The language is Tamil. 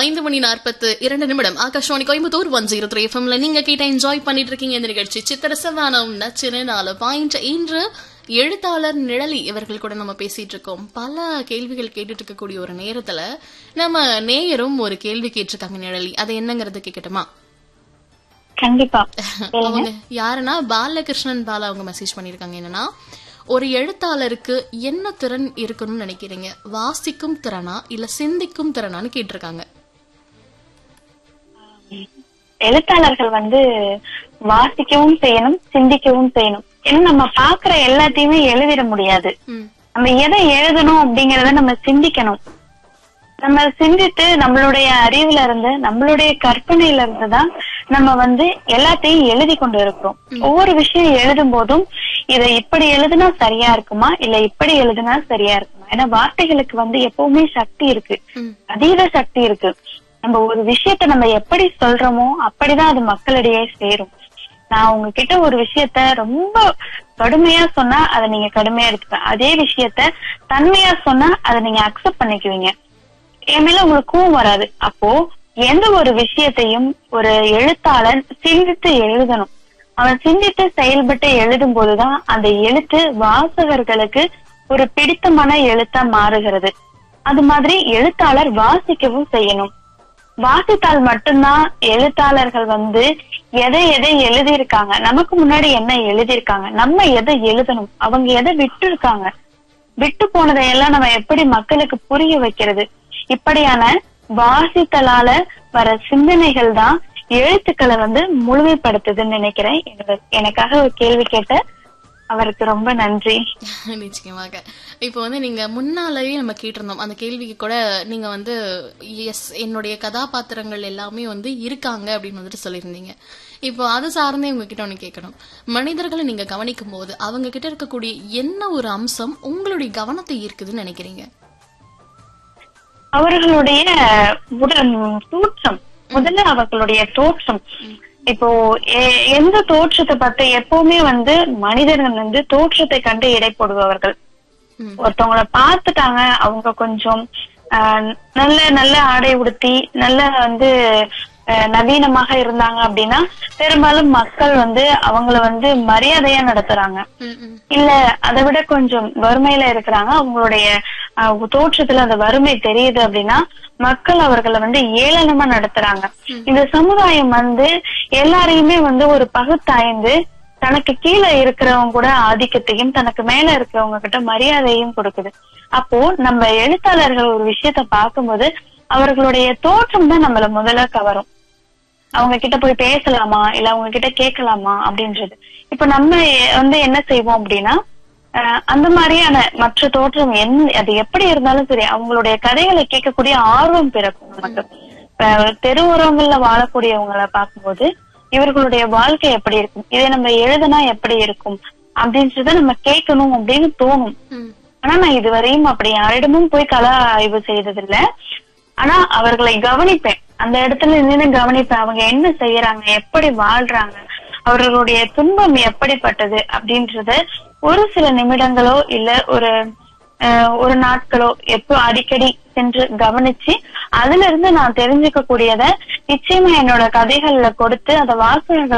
ஐந்து மணி நாற்பத்து இரண்டு நிமிடம் Akashvani Coimbatore one zero three எஃப்எம்ல நீங்க கேட்ட என்ஜாய் பண்ணிட்டு இருக்கீங்க இந்த நிகழ்ச்சி சித்திரசவானம் நச்சின நாலு பாயிண்ட் இன்று எழுத்தாளர் நிழலி இவர்கள் கூட நம்ம பேசிட்டு இருக்கோம் பல கேள்விகள் கேட்டுட்டு இருக்கக்கூடிய ஒரு நேரத்துல நம்ம நேயரும் ஒரு கேள்வி கேட்டிருக்காங்க நிழலி அது என்னங்கறது கேட்கட்டுமா கண்டிப்பா அவங்க யாருன்னா பாலகிருஷ்ணன் பாலா அவங்க மெசேஜ் பண்ணிருக்காங்க என்னன்னா ஒரு எழுத்தாளருக்கு என்ன திறன் இருக்கணும்னு நினைக்கிறீங்க வாசிக்கும் திறனா இல்ல சிந்திக்கும் திறனான்னு கேட்டிருக்காங்க எழுத்தாளர்கள் வந்து வாசிக்கவும் செய்யணும் சிந்திக்கவும் செய்யணும் ஏன்னா நம்ம பாக்குற எல்லாத்தையுமே எழுதிட முடியாது ம் நம்ம எதை எழுதணும் அப்படிங்கறத நம்ம சிந்திக்கணும் நம்ம சிந்தித்து நம்மளுடைய அறிவுல இருந்து நம்மளுடைய கற்பனையில இருந்து தான் நம்ம வந்து எல்லாத்தையும் எழுதி கொண்டு இருக்கிறோம் ஒவ்வொரு விஷயம் எழுதும் போதும் இதை இப்படி எழுதுனா சரியா இருக்குமா இல்ல இப்படி எழுதுனா சரியா இருக்குமா ஏன்னா வார்த்தைகளுக்கு வந்து எப்பவுமே சக்தி இருக்கு ம் அதீத சக்தி இருக்கு நம்ம ஒரு விஷயத்த நம்ம எப்படி சொல்றோமோ அப்படிதான் அது மக்களிடையே சேரும் நான் உங்ககிட்ட ஒரு விஷயத்த ரொம்ப கடுமையா சொன்னா அதை நீங்க கடுமையா எடுத்துக்க அதே விஷயத்த தன்மையா சொன்னா அதை நீங்க அக்செப்ட் பண்ணிக்குவீங்க என் மேல உங்களுக்கு கோவம் வராது அப்போ எந்த ஒரு விஷயத்தையும் ஒரு எழுத்தாளன் சிந்தித்து எழுதணும் அவன் சிந்தித்து செயல்பட்டு எழுதும் போதுதான் அந்த எழுத்து வாசகர்களுக்கு ஒரு பிடித்தமான எழுத்தா மாறுகிறது அது மாதிரி எழுத்தாளர் வாசிக்கவும் செய்யணும் வாசித்தால் மட்டும்தான் எழுத்தாளர்கள் வந்து எதை எதை எழுதியிருக்காங்க நமக்கு முன்னாடி என்ன எழுதியிருக்காங்க நம்ம எதை எழுதணும் அவங்க எதை விட்டு இருக்காங்க விட்டு போனதையெல்லாம் நம்ம எப்படி மக்களுக்கு புரிய வைக்கிறது இப்படியான வாசித்தலால வர சிந்தனைகள் தான் எழுத்துக்களை வந்து முழுமைப்படுத்துதுன்னு நினைக்கிறேன் என்னோட- எனக்காக ஒரு கேள்வி கேட்ட அவருக்கு ரொம்ப நன்றி நிச்சயமாக இப்போ வந்து நீங்க முன்னாலேயே நம்ம கேட்டிருந்தோம் அந்த கேள்விக்கு கூட நீங்க வந்து எஸ் என்னுடைய கதாபாத்திரங்கள் எல்லாமே வந்து இருக்காங்க அப்படின்னு வந்துட்டு சொல்லியிருந்தீங்க இப்போ அது சார்ந்தே உங்ககிட்ட ஒண்ணு கேட்கணும் மனிதர்களை நீங்க கவனிக்கும் போது அவங்க கிட்ட இருக்கக்கூடிய என்ன ஒரு அம்சம் உங்களுடைய கவனத்தை ஈர்க்குதுன்னு நினைக்கிறீங்க அவர்களுடைய உடல் தோற்றம் முதல்ல அவர்களுடைய தோற்றம் இப்போ எ- எந்த தோற்றத்தை பார்த்து எப்பவுமே வந்து மனிதர்கள் வந்து தோற்றத்தை கண்டு எடை போடுபவர்கள் ம். ஒருத்தவங்கள பார்த்துட்டாங்க அவங்க கொஞ்சம் ஆஹ், நல்ல நல்ல ஆடை உடுத்தி நல்ல வந்து ஆஹ், நவீனமாக இருந்தாங்க அப்படின்னா பெரும்பாலும் மக்கள் வந்து அவங்கள வந்து மரியாதையா நடத்துறாங்க ம், ம். இல்ல அதை விட கொஞ்சம் வறுமையில இருக்கிறாங்க அவங்களுடைய அஹ், தோற்றத்துல அந்த வறுமை தெரியுது அப்படின்னா மக்கள் அவர்களை வந்து ஏளனமா நடத்துறாங்க இந்த சமுதாயம் வந்து எல்லாரையுமே வந்து ஒரு பகுத்தாய்ந்து தனக்கு கீழே இருக்கிறவங்க கூட ஆதிக்கத்தையும் தனக்கு மேல இருக்கிறவங்க கிட்ட மரியாதையும் கொடுக்குது அப்போ நம்ம எழுத்தாளர்கள் ஒரு விஷயத்த பார்க்கும்போது அவர்களுடைய தோற்றம் தான் நம்மள முதல்ல கவரும் அவங்க கிட்ட போய் பேசலாமா இல்ல அவங்க கிட்ட கேட்கலாமா அப்படின்றது இப்ப நம்ம எ- வந்து என்ன செய்வோம் அப்படின்னா அஹ், அந்த மாதிரியான மற்ற தோற்றம் என் அது எப்படி இருந்தாலும் சரி அவங்களுடைய கதைகளை கேட்கக்கூடிய ஆர்வம் பிறக்கும் நமக்கு இப்ப தெருவோரங்கள்ல வாழக்கூடியவங்களை பார்க்கும்போது இவர்களுடைய வாழ்க்கை எப்படி இருக்கும் இதை நம்ம எழுதுனா எப்படி இருக்கும் அப்படின்றத நம்ம கேட்கணும் அப்படின்னு தோணும் ம். ஆனா நான் இதுவரையும் அப்படி யாரிடமும் போய் கலா ஆய்வு செய்ததில்ல ஆனா அவர்களை கவனிப்பேன் அந்த இடத்துல நின்று கவனிப்பேன் அவங்க என்ன செய்யறாங்க எப்படி வாழ்றாங்க அவர்களுடைய துன்பம் எப்படிப்பட்டது அப்படின்றத ஒரு சில நிமிடங்களோ இல்ல ஒரு அஹ், ஒரு நாட்களோ எப்போ அடிக்கடி சென்று கவனிச்சு அதுல இருந்து நான் தெரிஞ்சுக்க கூடியத நிச்சயமா என்னோட கதைகள்ல கொடுத்து அதை வாசகர்கள்